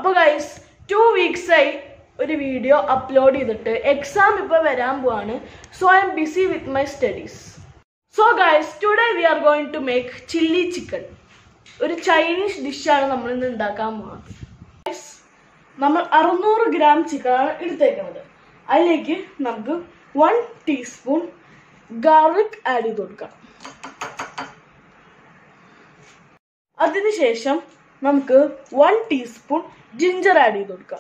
അപ്പോൾ guys to വീക്സായി ഒരു video upload ചെയ്തിട്ട് എക്സാം ഇപ്പോൾ വരാൻ പോവാണ് so I'm busy with my studies so guys today we are going to make chilli chicken ഒരു Chinese ഡിഷാണ് നമ്മൾ ഇന്ന് ഉണ്ടാക്കാൻ പോകുന്നത് Guys, നമ്മൾ അറുന്നൂറ് ഗ്രാം ചിക്കനാണ് എടുത്തേക്കുന്നത് അതിലേക്ക് നമുക്ക് വൺ ടീസ്പൂൺ ഗാർലിക് ആഡ് ചെയ്ത് കൊടുക്കാം അതിനുശേഷം നമുക്ക് വൺ ടീസ്പൂൺ ജിഞ്ചർ ആഡ് ചെയ്ത് കൊടുക്കാം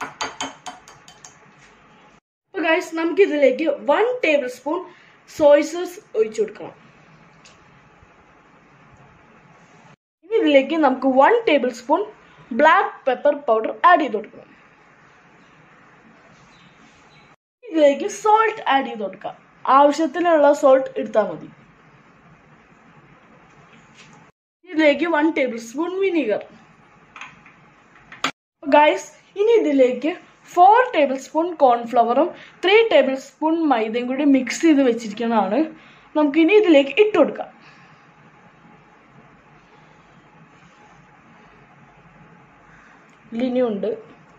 അപ്പോൾ ഗൈസ് നമുക്ക് ഇതിലേക്ക് one tablespoon soy sauce ഒഴിച്ചു കൊടുക്കണം ഇനി ഇതിലേക്ക് നമുക്ക് one tablespoon black pepper powder add ചെയ്ത് കൊടുക്കണം ഇതിലേക്ക് സോൾട്ട് ആഡ് ചെയ്ത് കൊടുക്കാം ആവശ്യത്തിനുള്ള സോൾട്ട് എടുത്താൽ മതി ഇതിലേക്ക് one tablespoon vinegar guys ഇനി ഇതിലേക്ക് ഫോർ ടേബിൾ സ്പൂൺ കോൺഫ്ലവറും ത്രീ ടേബിൾ സ്പൂൺ മൈദയും കൂടി മിക്സ് ചെയ്ത് വെച്ചിരിക്കുന്നതാണ് നമുക്ക് ഇനി ഇതിലേക്ക് ഇട്ട് കൊടുക്കാം ഇനിയുണ്ട്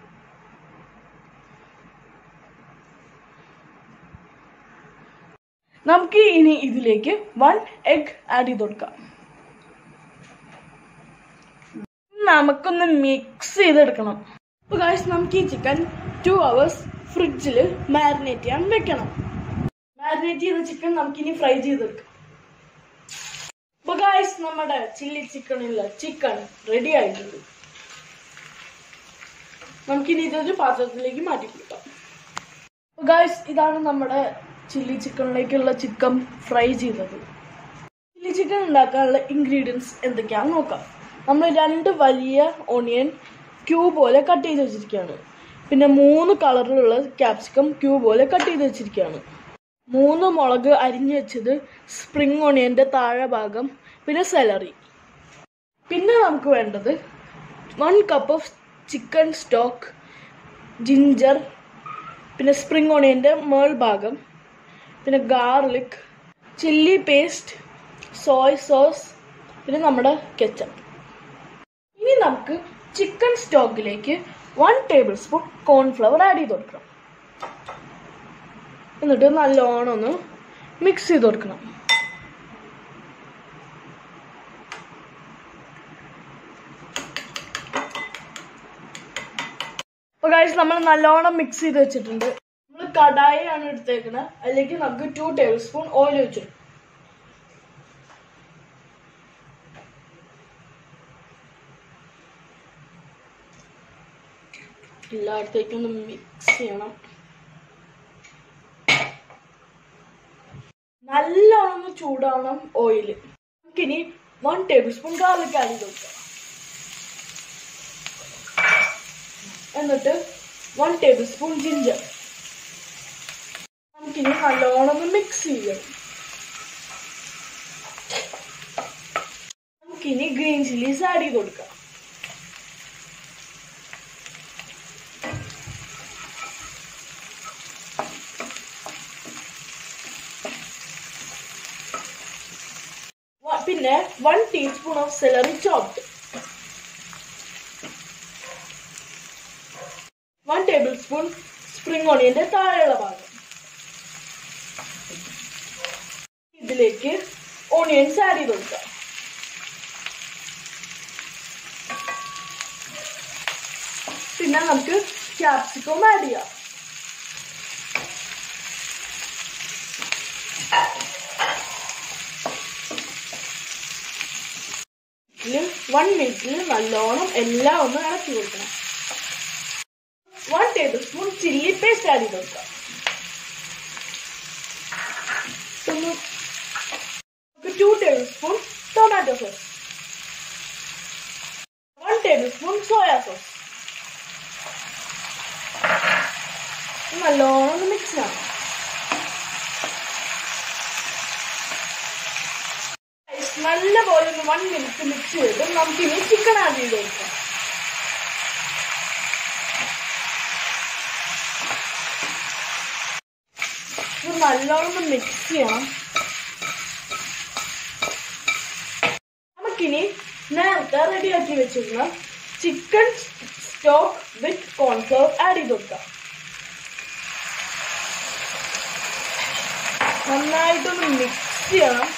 നമുക്ക് ഇനി ഇതിലേക്ക് വൺ എഗ് ആഡ് ചെയ്ത് കൊടുക്കാം നമുക്കൊന്ന് മിക്സ് ചെയ്തെടുക്കണം അപ്പോൾ ഗായ്സ് നമുക്ക് ഈ ചിക്കൻ ടു അവേഴ്സ് ഫ്രിഡ്ജിൽ മാരിനേറ്റ് ചെയ്യാൻ വെക്കണം മാരിനേറ്റ് ചെയ്ത ചിക്കൻ നമുക്കിനി ഫ്രൈ ചെയ്തെടുക്കാം അപ്പോൾ ഗായ്സ് നമ്മുടെ ചില്ലി ചിക്കനുള്ള ചിക്കൻ റെഡി ആയിട്ടുണ്ട് നമുക്കിനി ഇതൊരു പാത്രത്തിലേക്ക് മാറ്റി കൊടുക്കാം അപ്പോൾ ഗായ്സ് ഇതാണ് നമ്മുടെ ചില്ലി ചിക്കനിലേക്കുള്ള ചിക്കൻ ഫ്രൈ ചെയ്തത് ചില്ലി ചിക്കൻ ഉണ്ടാക്കാനുള്ള ഇൻഗ്രീഡിയൻസ് എന്തൊക്കെയാണെന്ന് നോക്കാം നമ്മൾ രണ്ട് വലിയ ഓണിയൻ ക്യൂ പോലെ കട്ട് ചെയ്ത് വെച്ചിരിക്കുകയാണ് പിന്നെ മൂന്ന് കളറിലുള്ള ക്യാപ്സിക്കം ക്യൂ പോലെ കട്ട് ചെയ്ത് വെച്ചിരിക്കുകയാണ് മൂന്ന് മുളക് അരിഞ്ഞു വെച്ചത് സ്പ്രിംഗ് ഓണിയൻ്റെ താഴെ ഭാഗം പിന്നെ സെലറി പിന്നെ നമുക്ക് വേണ്ടത് one cup of chicken stock ginger പിന്നെ സ്പ്രിംഗ് ഓണിയൻ്റെ മേൾ ഭാഗം പിന്നെ garlic chilli paste soy sauce പിന്നെ നമ്മുടെ കെച്ചപ്പ് ഇനി നമുക്ക് ചിക്കൻ സ്റ്റോക്കിലേക്ക് one tablespoon cornflour add ചെയ്ത് കൊടുക്കണം എന്നിട്ട് നല്ലോണം ഒന്ന് മിക്സ് ചെയ്ത് കൊടുക്കണം അപ്പോൾ ഗൈസ് നമ്മൾ നല്ലോണം മിക്സ് ചെയ്ത് വെച്ചിട്ടുണ്ട് നമ്മൾ കടായിയാണ് എടുത്തേക്കുന്നത് അതിലേക്ക് നമുക്ക് ടു ടേബിൾ സ്പൂൺ ഓയിൽ ഒഴിച്ചു എല്ലായിടത്തേക്കും ഒന്ന് മിക്സ് ചെയ്യണം നല്ലോണം ഒന്ന് ചൂടാവണം ഓയിൽ നമുക്കിനി one tablespoon garlic add ചെയ്ത് കൊടുക്കാം എന്നിട്ട് വൺ ടേബിൾ സ്പൂൺ ജിഞ്ചർ നമുക്കിനി നല്ലോണം ഒന്ന് മിക്സ് ചെയ്യണം നമുക്കിനി ഗ്രീൻ ചില്ലീസ് ആഡ് ചെയ്ത് കൊടുക്കാം വ- പിന്നെ one teaspoon of celery chopped one tablespoon spring ഓണിയന്റെ താഴെയുള്ള ഭാഗം ഇതിലേക്ക് ഓണിയൻസ് ആഡ് ചെയ്ത് കൊടുക്കാം പിന്നെ നമുക്ക് ക്യാപ്സിക്കം ആഡ് ചെയ്യാം ഇതില് വൺ മിനിറ്റിൽ നല്ലോണം എല്ലാം ഒന്ന് ഇളക്കി കൊടുക്കണം one tablespoon chilli paste add ചെയ്ത് കൊടുക്കാം two tablespoon tomato sauce one tablespoon soya sauce നല്ലോണം ഒന്ന് മിക്സ് ചെയ്യണം നല്ല പോലെ ഒന്ന് വൺ മിനിറ്റ് മിക്സ് ചെയ്ത് നമുക്കിനി ചിക്കൻ ആഡ് ചെയ്ത് കൊടുക്കാം ഇത് നല്ലോണം മിക്സ് ചെയ്യണം നമുക്കിനി നേരത്തെ റെഡിയാക്കി വെച്ചിരുന്ന chicken stock with cornflour add ചെയ്ത് കൊടുക്കാം നന്നായിട്ടൊന്ന് മിക്സ് ചെയ്യണം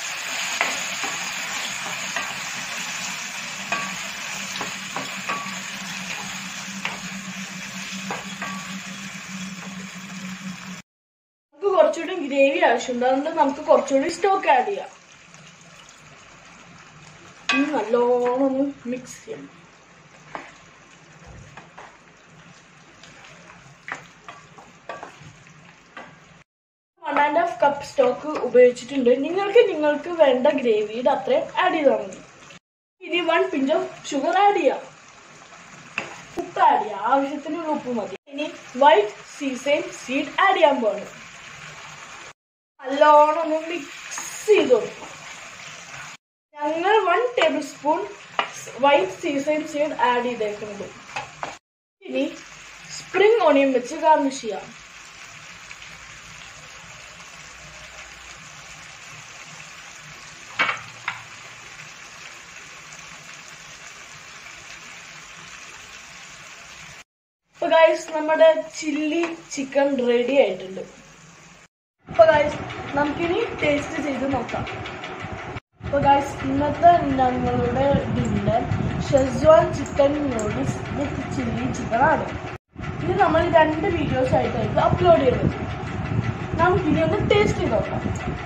നമുക്ക് കുറച്ചുകൂടി ഗ്രേവി ആവശ്യമുണ്ട് അതുകൊണ്ട് നമുക്ക് കുറച്ചുകൂടി സ്റ്റോക്ക് ആഡ് ചെയ്യാം ഇനി നല്ലോണം ഒന്ന് മിക്സ് ചെയ്യണം one and half cup stock ഉപയോഗിച്ചിട്ടുണ്ട് നിങ്ങൾക്ക് നിങ്ങൾക്ക് വേണ്ട ഗ്രേവിയുടെ അത്രയും ആഡ് ചെയ്താൽ മതി ഇനി one pinch of sugar add ചെയ്യാം ഉപ്പ് ആഡ് ചെയ്യാം ആവശ്യത്തിനുള്ള ഉപ്പ് മതി ഇനി വൈറ്റ് സീസൈൻ സീഡ് ആഡ് ചെയ്യാൻ പോകണം നല്ലോണം ഒന്ന് മിക്സ് ചെയ്ത് കൊടുക്കും ഞങ്ങൾ one tablespoon white sesame seed add ചെയ്തേക്കുന്നത് ഇനി സ്പ്രിംഗ് ഓണിയൻ വെച്ച് ഗാർണിഷ് ചെയ്യാം അപ്പൊ ഗൈസ് നമ്മുടെ ചില്ലി ചിക്കൻ റെഡി ആയിട്ടുണ്ട് അപ്പൊ ഗൈസ് നമുക്കിനി ടേസ്റ്റ് ചെയ്ത് നോക്കാം അപ്പൊ ഗൈസ് ഇന്നത്തെ ഞങ്ങളുടെ dinner Schezwan chicken noodles with chilli chicken ആണ് ഇത് നമ്മൾ രണ്ട് വീഡിയോസ് ആയിട്ടായിരിക്കും അപ്ലോഡ് ചെയ്യുന്നത് നമുക്കിനി ഒന്ന് ടേസ്റ്റ് ചെയ്ത് നോക്കാം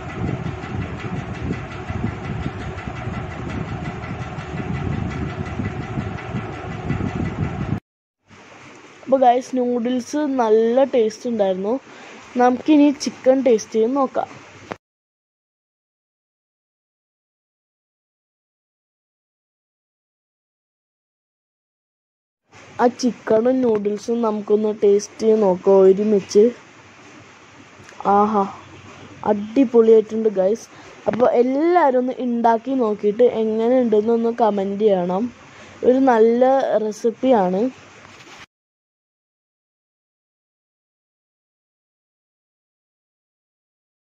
അപ്പോൾ ഗൈസ് നൂഡിൽസ് നല്ല ടേസ്റ്റ് ഉണ്ടായിരുന്നു നമുക്കിനി ചിക്കൻ ടേസ്റ്റ് ചെയ്ത് നോക്കാം ആ ചിക്കനും നൂഡിൽസും നമുക്കൊന്ന് ടേസ്റ്റ് ചെയ്ത് നോക്കാം ഒരുമിച്ച് ആഹാ അടിപൊളിയായിട്ടുണ്ട് ഗൈസ് അപ്പോൾ എല്ലാവരും ഒന്ന് ഉണ്ടാക്കി നോക്കിയിട്ട് എങ്ങനെ ഉണ്ടെന്നൊന്ന് കമൻറ്റ് ചെയ്യണം ഒരു നല്ല റെസിപ്പിയാണ്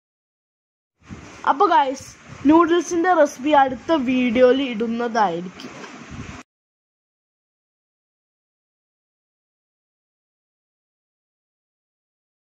അപ്പോൾ ഗൈസ് നൂഡിൽസിൻ്റെ റെസിപ്പി അടുത്ത വീഡിയോയിൽ ഇടുന്നതായിരിക്കും